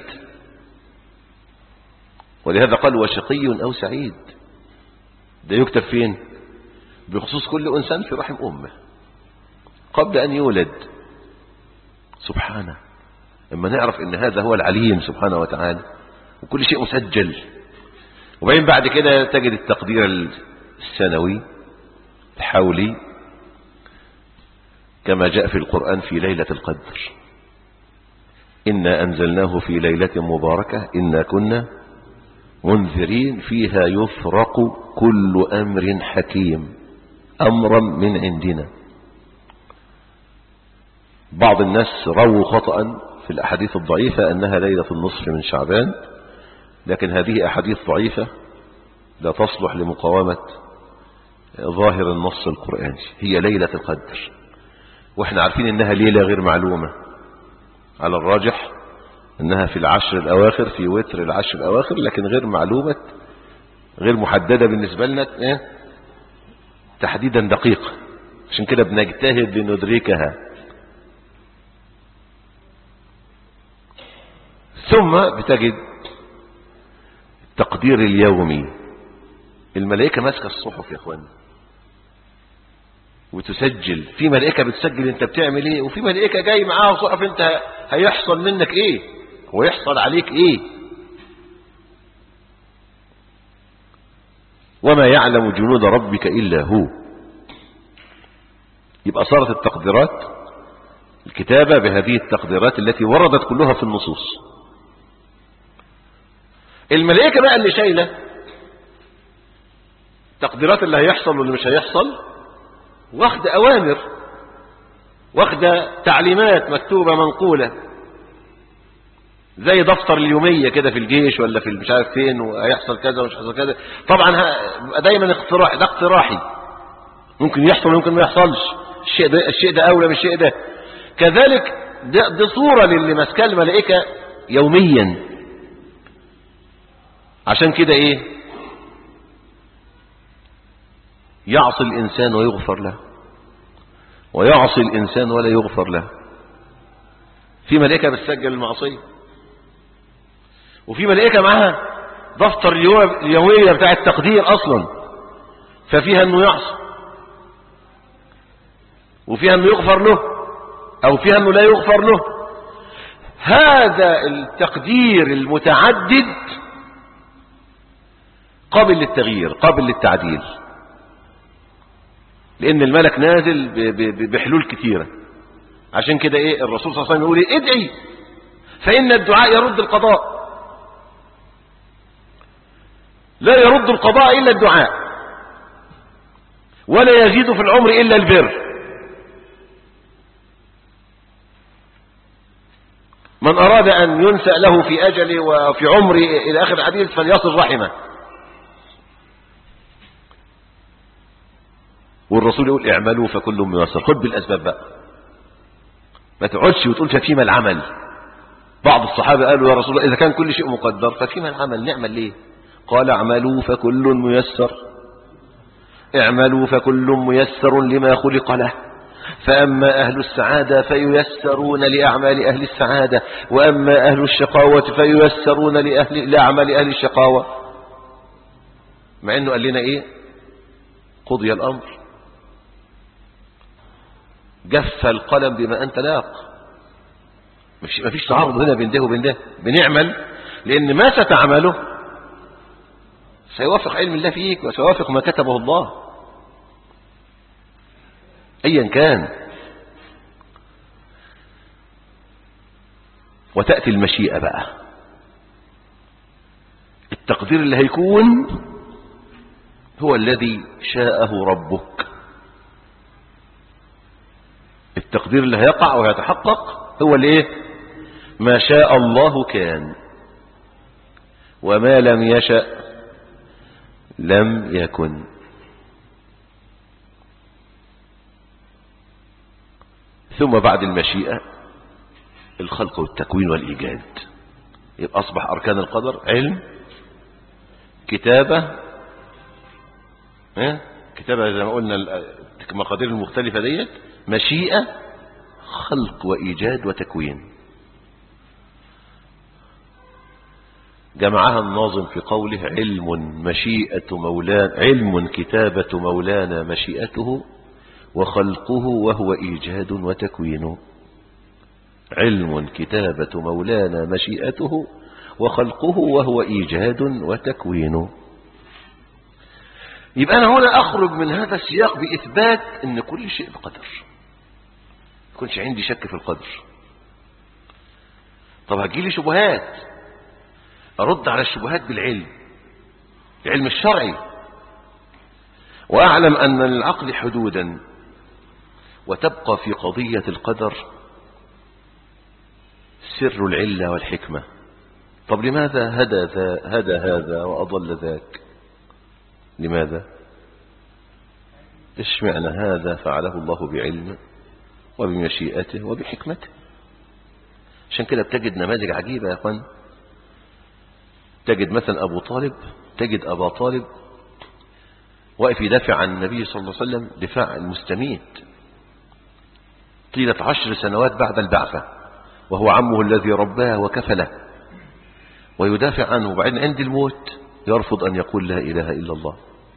Speaker 1: ولهذا قال وشقي أو سعيد ده يكتب فين بخصوص كل إنسان في رحم أمه قبل أن يولد سبحانه لما نعرف ان هذا هو العليم سبحانه وتعالى وكل شيء مسجل وبعدين بعد كده تجد التقدير السنوي الحولي كما جاء في القرآن في ليلة القدر إنا أنزلناه في ليلة مباركة إنا كنا منذرين فيها يفرق كل أمر حكيم أمرا من عندنا بعض الناس رووا خطأ في الأحاديث الضعيفة أنها ليلة النصف من شعبان لكن هذه أحاديث ضعيفة لا تصلح لمقاومة ظاهر النص القرآني هي ليلة القدر واحنا عارفين انها ليلة غير معلومة على الراجح انها في العشر الاواخر في وتر العشر الاواخر لكن غير معلومة غير محددة بالنسبة لنا إيه؟ تحديدا دقيق عشان كده بنجتهد لندركها ثم بتجد التقدير اليومي الملائكة ماسكة الصحف يا اخوان وتسجل في ملائكة بتسجل انت بتعمل ايه وفي ملائكة جاي معاها صحف انت هيحصل منك ايه ويحصل عليك ايه وما يعلم جنود ربك إلا هو يبقى صارت التقديرات الكتابة بهذه التقديرات التي وردت كلها في النصوص الملائكة بقى اللي شايلة التقديرات اللي هيحصل واللي مش هيحصل واخد أوامر واخد تعليمات مكتوبة منقولة زي دفتر اليومية كده في الجيش ولا في مش عارف فين وهيحصل كذا ومش هيحصل كذا طبعا دايما اقتراح ده اقتراحي ممكن يحصل وممكن ما يحصلش الشيء ده الشيء ده اولى من الشيء ده كذلك ده, ده صورة للي ماسكاه الملائكة يوميا عشان كده ايه يعصي الانسان ويغفر له ويعصي الانسان ولا يغفر له في ملائكة بتسجل المعصية وفي ملائكة معاها دفتر اليومية بتاع التقدير اصلا ففيها انه يعصي وفيها انه يغفر له او فيها انه لا يغفر له هذا التقدير المتعدد قابل للتغيير قابل للتعديل لان الملك نازل بحلول كثيرة عشان كده ايه الرسول صلى الله عليه وسلم يقول ادعي فان الدعاء يرد القضاء لا يرد القضاء الا الدعاء ولا يزيد في العمر الا البر من أراد أن ينسأ له في أجله وفي عمره إلى آخر الحديث فليصل رحمه والرسول يقول اعملوا فكل ميسر خد بالأسباب بقى ما تقعدش وتقول ففيما العمل بعض الصحابة قالوا يا رسول الله إذا كان كل شيء مقدر ففيما العمل نعمل ليه قال اعملوا فكل ميسر اعملوا فكل ميسر لما خلق له فأما أهل السعادة فييسرون لأعمال أهل السعادة وأما أهل الشقاوة فييسرون لأهل لأعمال أهل الشقاوة مع أنه قال لنا إيه قضي الأمر جف القلم بما أنت لاق ما فيش تعارض هنا بين ده وبين ده بنعمل لأن ما ستعمله سيوافق علم الله فيك وسيوافق ما كتبه الله ايا كان وتأتي المشيئة بقى التقدير اللي هيكون هو الذي شاءه ربك التقدير اللي هيقع ويتحقق هو الايه ما شاء الله كان وما لم يشأ لم يكن ثم بعد المشيئة الخلق والتكوين والإيجاد يبقى أصبح أركان القدر علم كتابة ها؟ كتابة زي ما قلنا المقادير المختلفة ديت مشيئة خلق وإيجاد وتكوين جمعها الناظم في قوله علم مشيئة مولانا علم كتابة مولانا مشيئته وخلقه وهو إيجاد وتكوين علم كتابة مولانا مشيئته وخلقه وهو إيجاد وتكوين يبقى أنا هنا أخرج من هذا السياق بإثبات أن كل شيء بقدر يكونش عندي شك في القدر طب هتجيلي شبهات أرد على الشبهات بالعلم العلم الشرعي وأعلم أن للعقل حدودا وتبقى في قضية القدر سر العلة والحكمة طب لماذا هدى, ذا هدى هذا وأضل ذاك لماذا إيش معنى هذا فعله الله بعلمه وبمشيئته وبحكمته عشان كده بتجد نماذج عجيبة يا أخوان تجد مثلا أبو طالب تجد أبا طالب واقف يدافع عن النبي صلى الله عليه وسلم دفاع المستميت طيلة عشر سنوات بعد البعثة وهو عمه الذي رباه وكفله ويدافع عنه وبعدين عند الموت يرفض أن يقول لا إله إلا الله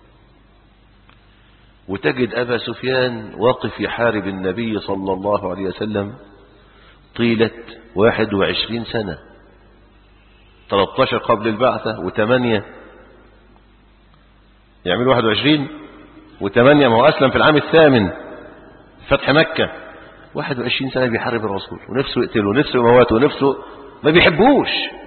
Speaker 1: وتجد أبا سفيان واقف يحارب النبي صلى الله عليه وسلم طيلة واحد وعشرين سنة 13 قبل البعثة وثمانية يعمل 21 وثمانية ما هو أسلم في العام الثامن فتح مكة 21 سنة بيحارب الرسول ونفسه يقتله ونفسه يموته ونفسه ما بيحبوش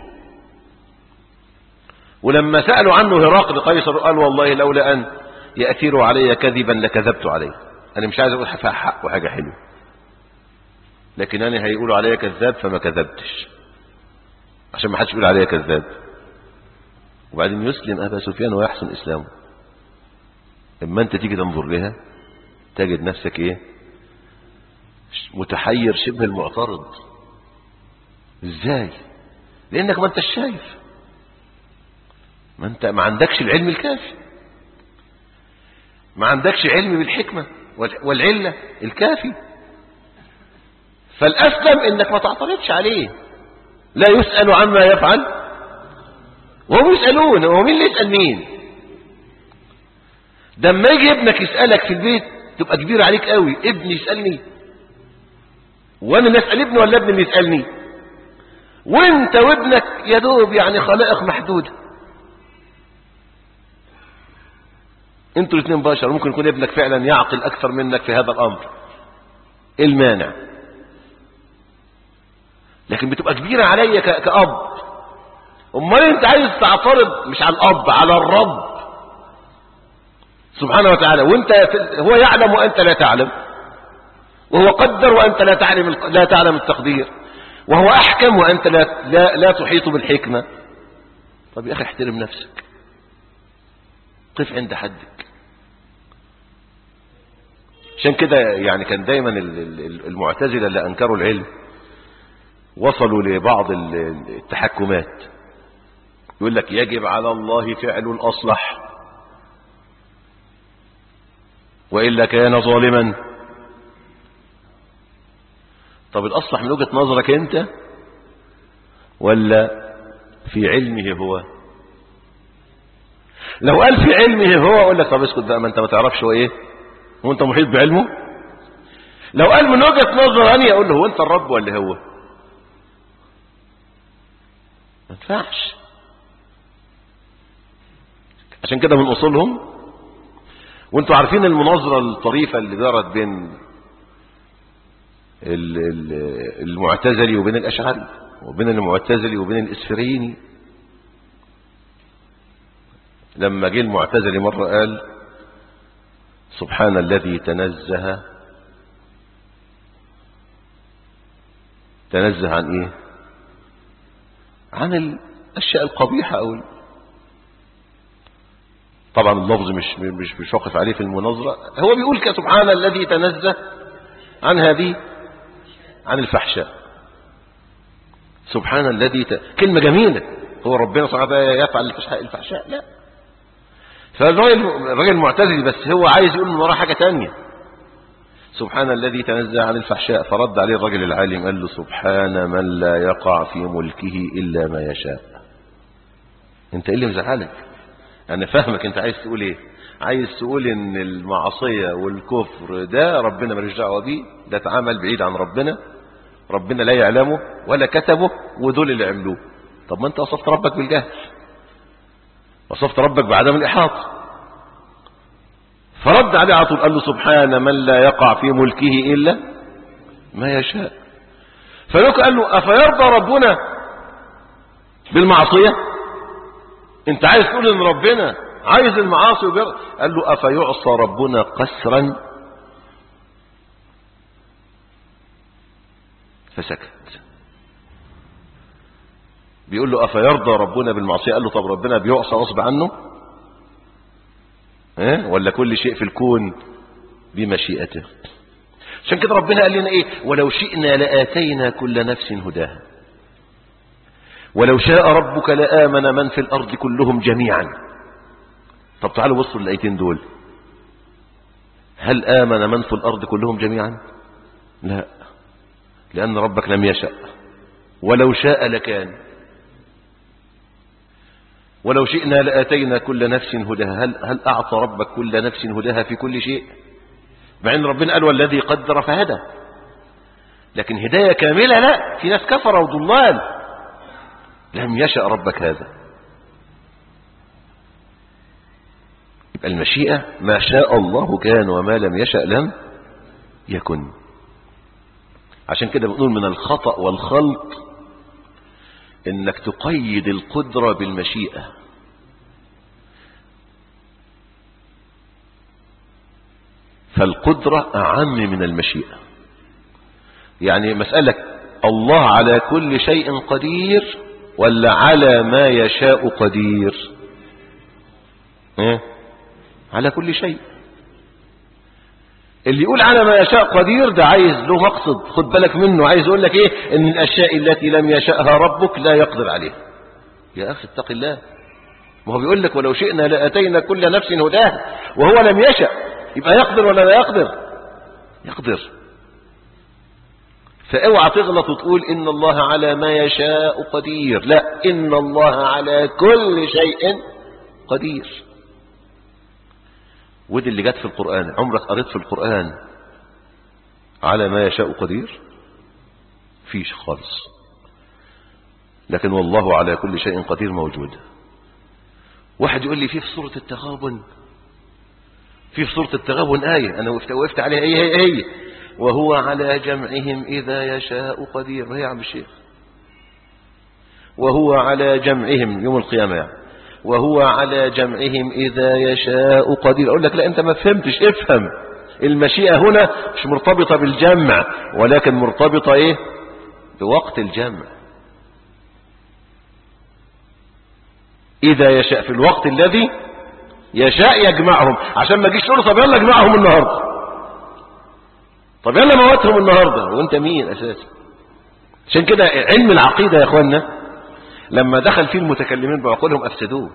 Speaker 1: ولما سألوا عنه هراقل قيصر قال والله لولا أن يأثيروا علي كذبا لكذبت عليه أنا مش عايز أقول فيها حق وحاجة حلوة لكن أنا هيقولوا علي كذاب فما كذبتش عشان ما حدش يقول عليا كذاب وبعدين يسلم أبا سفيان ويحسن إسلامه لما أنت تيجي تنظر لها تجد نفسك إيه متحير شبه المعترض إزاي لأنك ما أنت شايف ما أنت ما عندكش العلم الكافي ما عندكش علم بالحكمة والعلة الكافي فالأسلم إنك ما تعترضش عليه لا يسأل عما يفعل وهم يسألون هو مين اللي يسأل مين ده لما يجي ابنك يسألك في البيت تبقى كبير عليك قوي ابني يسألني وانا اللي اسأل ابني ولا ابني اللي يسألني وانت وابنك يا دوب يعني خلائق محدودة انتوا الاثنين بشر ممكن يكون ابنك فعلا يعقل اكثر منك في هذا الامر ايه المانع لكن بتبقى كبيرة عليا كأب امال انت عايز تعترض مش على الاب على الرب سبحانه وتعالى وانت هو يعلم وانت لا تعلم وهو قدر وانت لا تعلم لا تعلم التقدير وهو احكم وانت لا لا, لا تحيط بالحكمه طب يا اخي احترم نفسك قف عند حدك عشان كده يعني كان دايما المعتزله اللي انكروا العلم وصلوا لبعض التحكمات يقول لك يجب على الله فعل الأصلح وإلا كان ظالما طب الأصلح من وجهة نظرك أنت ولا في علمه هو لو قال في علمه هو أقول لك طب اسكت بقى ما أنت ما تعرفش هو إيه هو أنت محيط بعلمه لو قال من وجهة نظر أني أقول له هو أنت الرب ولا هو ما ينفعش عشان كده من اصولهم وانتوا عارفين المناظره الطريفه اللي دارت بين المعتزلي وبين الاشعري وبين المعتزلي وبين الاسفريني لما جه المعتزلي مره قال سبحان الذي تنزه تنزه عن ايه عن الأشياء القبيحة أو طبعا اللفظ مش مش مش واقف عليه في المناظرة هو بيقول سبحان الذي تنزه عن هذه عن الفحشاء سبحان الذي ت... كلمة جميلة هو ربنا سبحانه وتعالى يفعل الفحشاء الفحشاء لا فالراجل الراجل معتزل بس هو عايز يقول من وراه حاجة تانية سبحان الذي تنزه عن الفحشاء فرد عليه الرجل العالم قال له سبحان من لا يقع في ملكه إلا ما يشاء انت ايه اللي مزعلك انا فاهمك انت عايز تقول ايه عايز تقول ان المعصية والكفر ده ربنا ملوش دعوه بيه ده اتعمل بعيد عن ربنا ربنا لا يعلمه ولا كتبه ودول اللي عملوه طب ما انت وصفت ربك بالجهل وصفت ربك بعدم الإحاطة فرد عليه على طول قال له سبحان من لا يقع في ملكه إلا ما يشاء فلوك قال له أفيرضى ربنا بالمعصية انت عايز تقول ان ربنا عايز المعاصي وبيرضى قال له أفيعصى ربنا قسرا فسكت بيقول له أفيرضى ربنا بالمعصية قال له طب ربنا بيعصى غصب عنه ها ولا كل شيء في الكون بمشيئته عشان كده ربنا قال لنا ايه ولو شئنا لآتينا كل نفس هداها ولو شاء ربك لآمن من في الأرض كلهم جميعا طب تعالوا بصوا الآيتين دول هل آمن من في الأرض كلهم جميعا لا لأن ربك لم يشأ ولو شاء لكان ولو شئنا لآتينا كل نفس هداها هل, هل أعطى ربك كل نفس هداها في كل شيء مع أن ربنا قال والذي قدر فهدى لكن هداية كاملة لا في ناس كفر وضلال لم يشأ ربك هذا يبقى المشيئة ما شاء الله كان وما لم يشأ لم يكن عشان كده بنقول من الخطأ والخلط انك تقيد القدرة بالمشيئة فالقدرة اعم من المشيئة يعني مسألة الله على كل شيء قدير ولا على ما يشاء قدير إيه؟ على كل شيء اللي يقول على ما يشاء قدير ده عايز له مقصد خد بالك منه عايز يقول لك ايه ان الاشياء التي لم يشأها ربك لا يقدر عليها يا اخي اتق الله ما هو بيقول لك ولو شئنا لاتينا كل نفس هداها وهو لم يشأ يبقى يقدر ولا لا يقدر يقدر فاوعى تغلط وتقول ان الله على ما يشاء قدير لا ان الله على كل شيء قدير ودي اللي جت في القرآن عمرك قريت في القرآن على ما يشاء قدير فيش خالص لكن والله على كل شيء قدير موجود واحد يقول لي في في سورة التغابن في في سورة التغابن آية أنا وقفت, وقفت عليها هي هي هي وهو على جمعهم إذا يشاء قدير هي يا عم الشيخ وهو على جمعهم يوم القيامة يعني وهو على جمعهم إذا يشاء قدير أقول لك لا أنت ما فهمتش افهم المشيئة هنا مش مرتبطة بالجمع ولكن مرتبطة إيه بوقت الجمع إذا يشاء في الوقت الذي يشاء يجمعهم عشان ما جيش تقول طب يلا اجمعهم النهاردة طب يلا موتهم النهاردة وانت مين أساسا عشان كده علم العقيدة يا اخوانا لما دخل فيه المتكلمين بعقولهم أفسدوه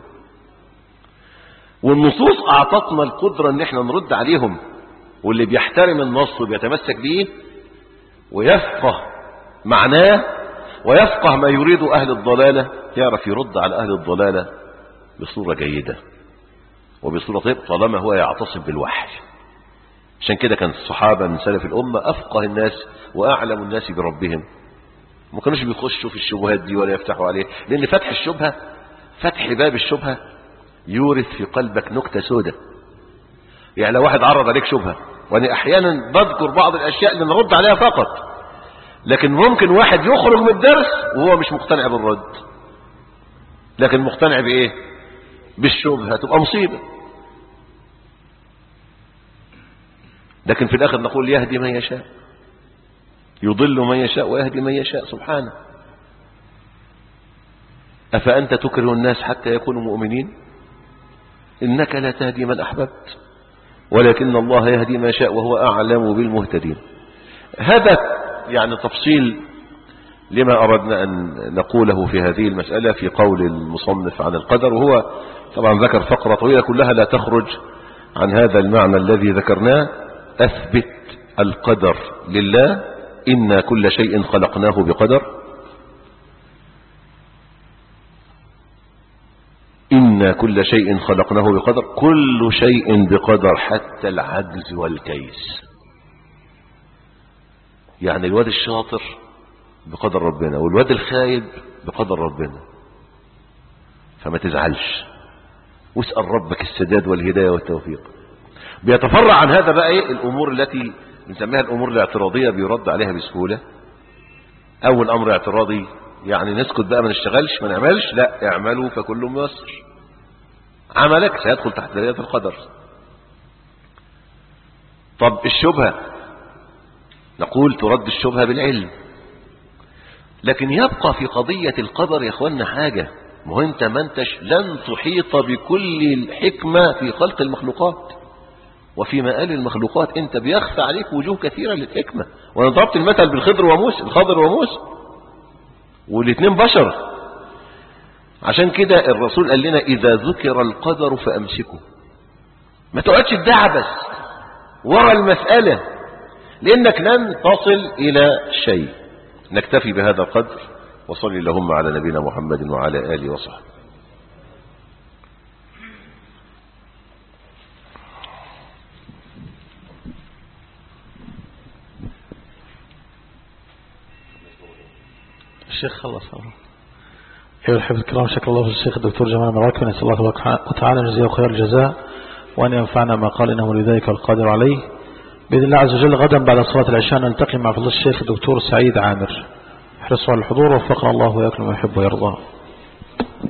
Speaker 1: والنصوص أعطتنا القدرة ان احنا نرد عليهم واللي بيحترم النص وبيتمسك به ويفقه معناه ويفقه ما يريد أهل الضلالة يعرف يرد على أهل الضلالة بصورة جيدة وبصورة طيب طالما هو يعتصم بالوحي عشان كده كان الصحابة من سلف الأمة أفقه الناس وأعلم الناس بربهم ما كانوش بيخشوا في الشبهات دي ولا يفتحوا عليه لأن فتح الشبهة فتح باب الشبهة يورث في قلبك نكتة سودة يعني لو واحد عرض عليك شبهة وأنا أحيانا بذكر بعض الأشياء اللي نرد عليها فقط لكن ممكن واحد يخرج من الدرس وهو مش مقتنع بالرد لكن مقتنع بإيه بالشبهة تبقى مصيبة لكن في الآخر نقول يهدي من يشاء يضل من يشاء ويهدي من يشاء سبحانه أفأنت تكره الناس حتى يكونوا مؤمنين إنك لا تهدي من أحببت ولكن الله يهدي ما شاء وهو أعلم بالمهتدين هذا يعني تفصيل لما أردنا أن نقوله في هذه المسألة في قول المصنف عن القدر وهو طبعا ذكر فقرة طويلة كلها لا تخرج عن هذا المعنى الذي ذكرناه أثبت القدر لله إنا كل شيء خلقناه بقدر إنا كل شيء خلقناه بقدر كل شيء بقدر حتى العجز والكيس يعني الواد الشاطر بقدر ربنا والواد الخايب بقدر ربنا فما تزعلش واسأل ربك السداد والهداية والتوفيق بيتفرع عن هذا بقى ايه الامور التي بنسميها الامور الاعتراضية بيرد عليها بسهولة اول امر اعتراضي يعني نسكت بقى ما نشتغلش ما نعملش لا اعملوا فكل ميسر عملك سيدخل تحت دائرة القدر طب الشبهة نقول ترد الشبهة بالعلم لكن يبقى في قضية القدر يا اخوانا حاجة ما هو انت ما انتش لن تحيط بكل الحكمة في خلق المخلوقات وفي مآل المخلوقات انت بيخفى عليك وجوه كثيرة للحكمة وانا ضربت المثل بالخضر وموسى الخضر وموسى والاثنين بشر عشان كده الرسول قال لنا اذا ذكر القدر فامسكه ما تقعدش تدعبس ورا المسألة لانك لن تصل الى شيء نكتفي بهذا القدر وصل اللهم على نبينا محمد وعلى آله وصحبه
Speaker 2: الشيخ خلص أيها الحفظ الكرام شكر الله في الشيخ الدكتور جمال مراكب نسأل الله تعالى نجزيه خير الجزاء وأن ينفعنا ما قال إنه لذلك القادر عليه بإذن الله عز وجل غدا بعد صلاة العشاء نلتقي مع فضل الشيخ الدكتور سعيد عامر احرصوا على الحضور وفقنا الله وياكم ويحب ويرضى